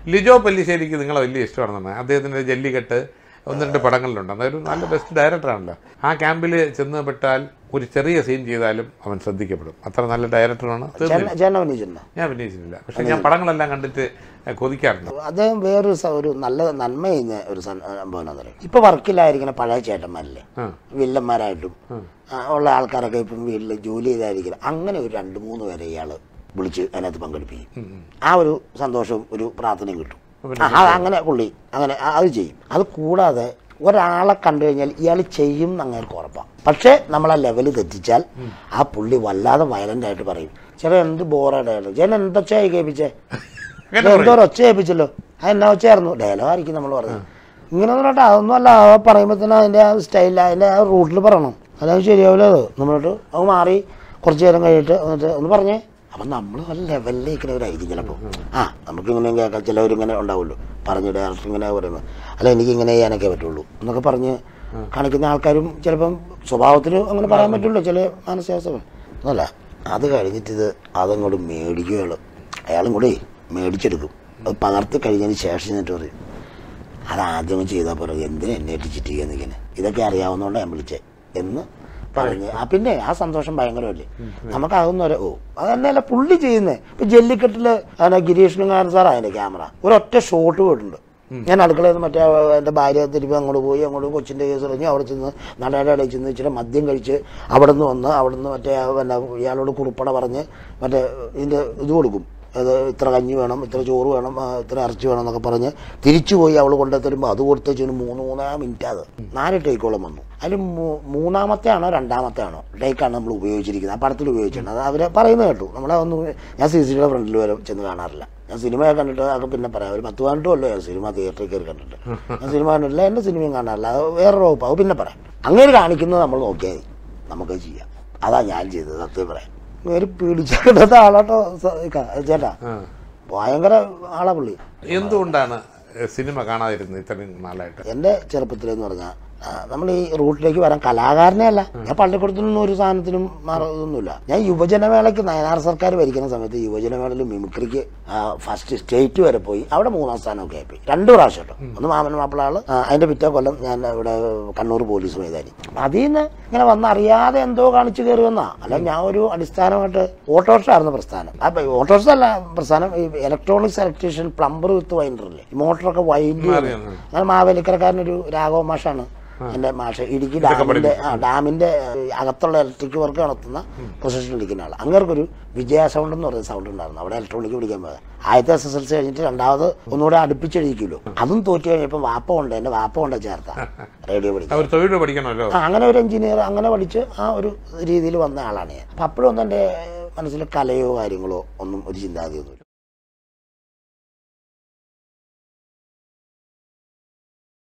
ലിജോ പല്ലിശ്ശേരിക്ക് നിങ്ങളെ വലിയ ഇഷ്ടമാണെന്നാണ് അദ്ദേഹത്തിന്റെ ജല്ലിക്കെട്ട് ഒന്ന് രണ്ട് പടങ്ങളിലുണ്ട് അതൊരു നല്ല ബെസ്റ്റ് ഡയറക്ടറാണല്ലോ ആ ക്യാമ്പിൽ ചെന്ന് പെട്ടാൽ ഒരു ചെറിയ സീൻ ചെയ്താലും അവൻ ശ്രദ്ധിക്കപ്പെടും അത്ര നല്ല ഡയറക്ടറാണ് തീർന്നില്ല. ചേട്ടൻ അഭിനയിച്ചിട്ടുണ്ടോ ഞാൻ അഭിനയിച്ചിട്ടില്ല പക്ഷെ ഞാൻ പടങ്ങളെല്ലാം കണ്ടിട്ട് കൊതിക്കാറുണ്ട് അദ്ദേഹം വേറൊരു സ- ഒരു നല്ല നന്മ ചെയ്യുന്ന ഒരു സം- സംഭവം എന്താ പറയുക ഇപ്പൊ വർക്കിലായിരിക്കുന്ന പഴയ ചേട്ടന്മാരില്ലേ ആ. വില്ലന്മാരായിട്ടും ആ, ഉള്ള ആൾക്കാരൊക്കെ ഇപ്പം വീട്ടിൽ ജോലി ചെയ്തായിരിക്കണം അങ്ങനെ ഒരു രണ്ട് മൂന്ന് പേരെ ഇയാള് വിളിച്ച് അതിനകത്ത് പങ്കെടുപ്പിക്കും ആ ഒരു സന്തോഷവും ഒരു പ്രാർത്ഥനയും കിട്ടും ആ, അത് അങ്ങനെ പുള്ളി അങ്ങനെ ആ, അത് ചെയ്യും അത് കൂടാതെ ഒരാളെ കണ്ടു കഴിഞ്ഞാൽ ഇയാൾ ചെയ്യും എന്ന് അങ്ങേർക്ക് ഉറപ്പാണ് പക്ഷേ നമ്മൾ ആ ലെവൽ തെറ്റിച്ചാൽ ആ പുള്ളി വല്ലാതെ വയലന്റ് ആയിട്ട് പറയും ചേട്ടാ എന്ത് ബോറായിട്ടാണ് ചേട്ടൻ എന്തൊച്ചയായി കേൾപ്പിച്ചേ അങ്ങനെ എന്തോ ഒരു ഒച്ച ഏൽപ്പിച്ചല്ലോ അത് എന്നാ ഒച്ചയായിരുന്നു ഡയലോഗ് ആയിരിക്കും നമ്മൾ പറഞ്ഞത് ഇങ്ങനെ പറഞ്ഞിട്ട് അതൊന്നും അല്ല അത് പറയുമ്പോൾ തന്നെ അതിന്റെ ആ സ്റ്റൈലിൽ അതിന്റെ ആ റൂട്ടിൽ പറയണം അതായത് ശരിയാവില്ല അത് നമ്മളിട്ട് അത് മാറി കുറച്ച് നേരം കഴിഞ്ഞിട്ട് എന്നിട്ട് ഒന്ന് പറഞ്ഞേ അപ്പം നമ്മൾ വല്ല ലെവലിലേക്കുന്നവരായിരിക്കും ചിലപ്പോൾ ആ നമുക്ക് ഇങ്ങനെ കേൾക്കാം ചിലവരിങ്ങനെ ഉണ്ടാവുമല്ലോ പറഞ്ഞ് ഡയറക്ടർ ഇങ്ങനെ പറയുമ്പോൾ അല്ല എനിക്ക് ഇങ്ങനെ ചെയ്യാനൊക്കെ പറ്റുള്ളൂ എന്നൊക്കെ പറഞ്ഞ് കാണിക്കുന്ന ആൾക്കാരും ചിലപ്പം സ്വഭാവത്തിൽ അങ്ങനെ പറയാൻ പറ്റുള്ളൂ ചില മാനസികാവസ്ഥ അതല്ല അത് കഴിഞ്ഞിട്ട് ഇത് അതങ്ങോട്ട് മേടിക്കുകയുള്ളു അയാളും കൂടി മേടിച്ചെടുക്കും അത് പകർത്തി കഴിഞ്ഞതിന് ശേഷം എന്നിട്ട് പറയും അത് ആദ്യം ചെയ്താൽ പറയും എന്തിനാ എന്നെ ഇട്ടിച്ചിട്ടിരിക്കുക ഇങ്ങനെ ഇതൊക്കെ അറിയാവുന്നതുകൊണ്ട് ഞാൻ വിളിച്ചേ എന്ന് പറഞ്ഞ് ആ പിന്നെ ആ സന്തോഷം ഭയങ്കരമല്ലേ നമുക്ക് അതൊന്നും ഒരു ഓ അത് തന്നെയല്ല പുള്ളി ചെയ്യുന്നത് ഇപ്പൊ ജല്ലിക്കെട്ടില് അതിനെ ഗിരീഷ് കാരൻ സാർ അതിന്റെ ക്യാമറ ഒരൊറ്റ ഷോട്ട് പോയിട്ടുണ്ട് ഞാൻ അടുക്കളയിൽ നിന്ന് മറ്റേ എൻ്റെ ഭാര്യ തിരുപ്പി അങ്ങോട്ട് പോയി അങ്ങോട്ട് കൊച്ചിൻ്റെ കേസ് പറഞ്ഞ് അവിടെ ചെന്ന് നടയുടെ ഇടയിൽ ചെന്ന് ഇച്ചിരി മദ്യം കഴിച്ച് അവിടെ നിന്ന് വന്ന് അവിടെ നിന്ന് മറ്റേ പിന്നെ ഇയാളോട് കുറുപ്പട പറഞ്ഞ് മറ്റേ ഇതിൻ്റെ ഇത് കൊടുക്കും അത് ഇത്ര കഞ്ഞി വേണം ഇത്ര ചോറ് വേണം ആ, ഇത്ര ഇറച്ചി വേണം എന്നൊക്കെ പറഞ്ഞ് തിരിച്ചു പോയി അവൾ കൊണ്ടു തരുമ്പോൾ അത് കൊടുത്ത് വെച്ചു മൂന്ന് മൂന്നേ മിനിറ്റ് അത് നാല് ടേക്കോളം വന്നു അതിൽ മൂ- മൂന്നാമത്തെ ആണോ രണ്ടാമത്തെ ആണോ ടേക്കാണ് നമ്മൾ ഉപയോഗിച്ചിരിക്കുന്നത് ആ പടത്തിൽ ഉപയോഗിച്ചിട്ടുണ്ട് അത് അവർ പറയുന്നത് കേട്ടു നമ്മളെ ഒന്ന് ഞാൻ സി സി ടിയുടെ ഫ്രണ്ടിൽ വരെ ചെന്ന് കാണാറില്ല ഞാൻ സിനിമയൊക്കെ കണ്ടിട്ട് അതൊക്കെ പിന്നെ പറയാം ഒരു പത്ത് പതിനെട്ട് കൊല്ലോ ഞാൻ സിനിമ തിയേറ്ററിൽ കയറി കണ്ടിട്ട് ഞാൻ സിനിമ കണ്ടിട്ടില്ല എൻ്റെ സിനിമയും കാണാറില്ല അത് വേറൊരു വകുപ്പ് അത് പിന്നെ പറയാം അങ്ങനെ കാണിക്കുന്നത് നമ്മൾ നോക്കിയാൽ മതി നമുക്ക് ചെയ്യാം അതാ ഞാൻ ചെയ്തത് സത്യം പറയാം ഒരു പിടിച്ചിട്ട ആളാട്ടോ സ- ക- ചേട്ടാ ആ. ഭയങ്കര ആളാ പുള്ളി എന്തുകൊണ്ടാണ് സിനിമ കാണാതിരുന്നത് ഇത്രയും നാളായിട്ട് എൻ്റെ ചെറുപ്പത്തിലെന്ന് പറഞ്ഞാൽ നമ്മൾ ഈ റൂട്ടിലേക്ക് വരാൻ കലാകാരനെ അല്ല ഞാൻ പള്ളിക്കൂടത്തിനൊന്നും ഒരു സാധനത്തിനും മാറ- ഇതൊന്നുമില്ല ഞാൻ യുവജനമേളയ്ക്ക് നയനാർ സർക്കാർ ഭരിക്കുന്ന സമയത്ത് യുവജനമേളയിൽ മിമിക്രിക്ക് ഫസ്റ്റ് സ്റ്റേറ്റ് വരെ പോയി അവിടെ മൂന്നാം സ്ഥാനമൊക്കെ ആയിപ്പോയി രണ്ടു പ്രാവശ്യം കേട്ടോ ഒന്ന് മാമൻ മാപ്പിളാള് ആ, അതിന്റെ പിറ്റേ കൊല്ലം ഞാൻ ഇവിടെ കണ്ണൂർ പോലീസ് മൈതാനി അതിൽ നിന്ന് ഇങ്ങനെ വന്ന് അറിയാതെ എന്തോ കാണിച്ചു കയറി വന്നാ അല്ല ഞാൻ ഒരു അടിസ്ഥാനമായിട്ട് ഓട്ടോറിക്ഷ ആയിരുന്നു പ്രസ്ഥാനം അപ്പൊ ഓട്ടോറിക്ഷ അല്ല പ്രസ്ഥാനം ഈ ഇലക്ട്രോണിക്സ് ഇലക്ട്രീഷ്യൻ പ്ലംബർ വിത്ത് വൈൻഡറില്ലേ ഈ മോട്ടറൊക്കെ വൈൻഡ് അറിയാം. ഞാൻ മാവേലിക്കരക്കാരനൊരു രാഘവ മാഷാണ് എന്റെ മാഷ ഇടുക്കി ഡാമിന്റെ ആ ഡാമിന്റെ ഏഹ്, അകത്തുള്ള ഇലക്ട്രിക് വർക്ക് നടത്തുന്ന പൊസിഷനിൽ ഇരിക്കുന്ന ആൾ അങ്ങേർക്കൊരു വിജയ സൗണ്ട് എന്ന് പറയുന്ന സൗണ്ട് ഉണ്ടായിരുന്നു അവിടെ ഇലക്ട്രോണിക് പിടിക്കാൻ പോയത് ആദ്യത്തെ എസ് എസ് എൽ സി കഴിഞ്ഞിട്ട് രണ്ടാമത് ഒന്നുകൂടെ അടുപ്പിച്ചെഴുതിക്കുമല്ലോ അതും തോറ്റു കഴിഞ്ഞപ്പോൾ വാപ്പ കൊണ്ട് എന്റെ വാപ്പ കൊണ്ട് ചേർത്ത റേഡിയോ പഠിക്കാൻ അവർ തൊഴിൽ പഠിക്കണമല്ലോ ആ, അങ്ങനെ ഒരു എഞ്ചിനീയർ അങ്ങനെ പഠിച്ച് ആ ഒരു രീതിയിൽ വന്ന ആളാണ് ഞാൻ അപ്പം അപ്പോഴൊന്നും എൻ്റെ മനസ്സിൽ കലയോ കാര്യങ്ങളോ ഒന്നും ഒരു ചിന്താഗതിയൊന്നുമില്ല